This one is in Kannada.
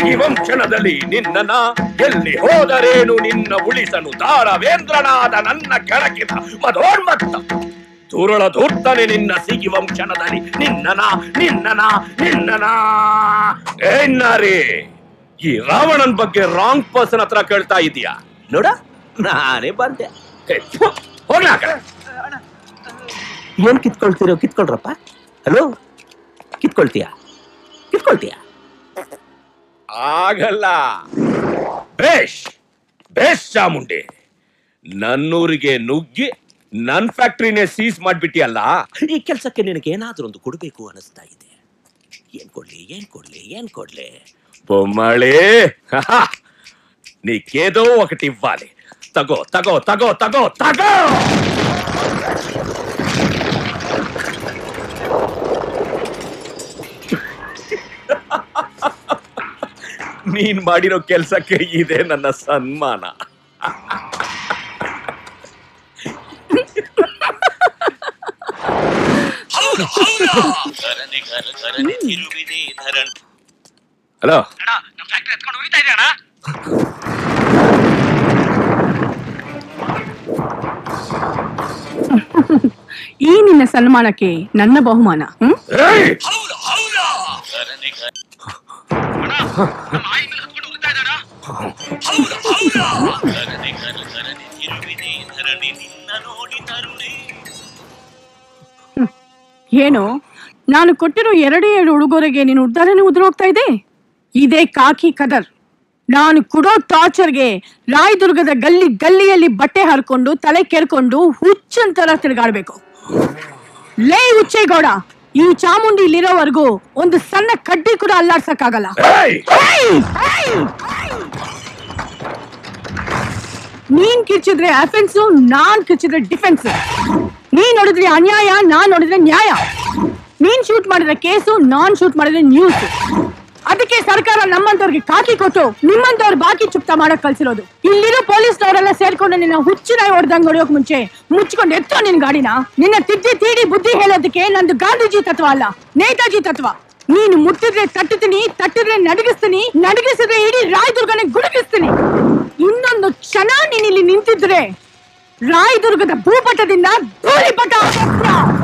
ಸಿಗಿವಂ ಕ್ಷಣದಲ್ಲಿ ನಿನ್ನನ ಎಲ್ಲಿ ಹೋದರೇನು ನಿನ್ನ ಉಳಿಸನು ದಾರವೇಂದ್ರನಾದ ನನ್ನ ಕೆಳಗಿದ ಮದೋನ್ಮತ್ತ ದುರುಳ ಧೂರ್ತನೆ ನಿನ್ನ ಸಿಗಿವಂ ಕ್ಷಣದಲ್ಲಿ ನಿನ್ನನ ನಿನ್ನನ ನಿನ್ನನ ಏನಾರಿ ಈ ರಾವಣನ್ ಬಗ್ಗೆ ರಾಂಗ್ ಪರ್ಸನ್ ಹತ್ರ ಕೇಳ್ತಾ ಇದೀಯಾ ನೋಡ ನಾನೇ ಬಂದೆ ಹೋಗ್ಲಾ ಏನ್ ಕಿತ್ಕೊಳ್ತೀರೋ ಕಿತ್ಕೊಳ್ರಪ್ಪ ಹಲೋ ಕಿತ್ಕೊಳ್ತೀಯ ಕಿತ್ಕೊಳ್ತೀಯ ಆಗಲ್ಲ ಬೇಷ್ ಬೇಷ್ ಚಾಮುಂಡಿ ನನ್ನೂರಿಗೆ ನುಗ್ಗಿ ನನ್ ಫ್ಯಾಕ್ಟ್ರಿನೇ ಸೀಸ್ ಮಾಡ್ಬಿಟ್ಟಿಯಲ್ಲ ಈ ಕೆಲಸಕ್ಕೆ ನಿನಗೆ ಏನಾದ್ರೂ ಒಂದು ಕೊಡ್ಬೇಕು ಅನಿಸ್ತಾ ಇದೆ ಏನ್ ಕೊಡ್ಲಿ ಏನ್ ಕೊಡ್ಲಿ ಏನ್ ಕೊಡ್ಲಿ బొమ్మళే నీకేదో ఒకటి ఇవ్వాలి తగో తగో తగో తగో తగో ನೀನ್ ಮಾಡಿರೋ ಕೆಲ್ಸಕ್ಕೆ ಇದೆ ನನ್ನ ಸನ್ಮಾನ ಹಲೋ ಈ ನಿನ್ನ ಸನ್ಮಾನಕ್ಕೆ ನನ್ನ ಬಹುಮಾನ ಹ್ಮ್ ಏಯ್! ಏನು ನಾನು ಕೊಟ್ಟಿರೋ ಎರಡೇ ಎರಡು ಉಡುಗೊರೆಗೆ ನೀನು ಉದ್ದಾರನೆ ಉದುರೋಗ್ತಾ ಇದೆ ಇದೇ ಕಾಕಿ ಕದರ್ ನಾನು ಕೊಡೋ ಟಾರ್ಚರ್ಗೆ ರಾಯದುರ್ಗದ ಗಲ್ಲಿ ಗಲ್ಲಿಯಲ್ಲಿ ಬಟ್ಟೆ ಹರ್ಕೊಂಡು ತಲೆ ಕೆರ್ಕೊಂಡು ಹುಚ್ಚಂತರ ತಿರುಗಾಡ್ಬೇಕು ಲೇ ಹುಚ್ಚೇಗೌಡ ಈ ಚಾಮುಂಡಿ ಇಲ್ಲಿರೋವರೆಗೂ ಒಂದು ಸಣ್ಣ ಕಡ್ಡಿ ಕೂಡ ಅಲ್ಲಾಡ್ಸಕ್ಕಾಗಲ್ಲ ಏಯ್! ಏಯ್! ಏಯ್! ನೀನ್ ಕಿರ್ಚಿದ್ರೆ ಅಫೆನ್ಸ್ ನಾನ್ ಕಿರ್ಚಿದ್ರೆ ಡಿಫೆನ್ಸ್ ನೀನ್ ನೋಡಿದ್ರೆ ಅನ್ಯಾಯ ನಾನ್ ನೋಡಿದ್ರೆ ನ್ಯಾಯ ನೀನ್ ಶೂಟ್ ಮಾಡಿದ್ರೆ ಕೇಸು ನಾನ್ ಶೂಟ್ ಮಾಡಿದ್ರೆ ನ್ಯೂಸ್ ಅದಕ್ಕೆ ಸರ್ಕಾರ ನಮ್ಮಂತವ್ರಿಗೆ ಕಾಕಿ ಕೊಟ್ಟು ನಿಮ್ಮಂತವ್ರ ಬಾಕಿ ಚುಪ್ತ ಮಾಡಕ್ ಕಳ್ಸಿರೋದು ಇಲ್ಲಿರೋ ಪೊಲೀಸ್ನವರೆಲ್ಲ ಸೇರ್ಕೊಂಡು ನಿನ್ನ ಹುಚ್ಚಿನ ಹೊಡೆದಂಗ್ ಹೊಡೆಯೋಕ್ ಮುಂಚೆ ಮುಚ್ಕೊಂಡು ಎತ್ತೋ ನಿನ್ ಗಾಡಿನ ನಿನ್ನ ತಿದ್ದಿ ತೀಡಿ ಬುದ್ಧಿ ಹೇಳೋದಕ್ಕೆ ನಂದು ಗಾಂಧೀಜಿ ತತ್ವ ಅಲ್ಲ ನೇತಾಜಿ ತತ್ವ ನೀನು ಮುಟ್ಟಿದ್ರೆ ತಟ್ಟುತ್ತೀನಿ ತಟ್ಟಿದ್ರೆ ನಡಗಿಸ್ತೀನಿ ನಡಗಿಸಿದ್ರೆ ಇಡೀ ರಾಯದುರ್ಗನೆ ಗುಡುಗಿಸ್ತೀನಿ ಇನ್ನೊಂದು ಕ್ಷಣ ನೀನ್ ಇಲ್ಲಿ ನಿಂತಿದ್ರೆ ರಾಯದುರ್ಗದ ಭೂಪಟದಿಂದ ಧೂಳಿಪಟ ಆಗೋಗ್ತೀಯ.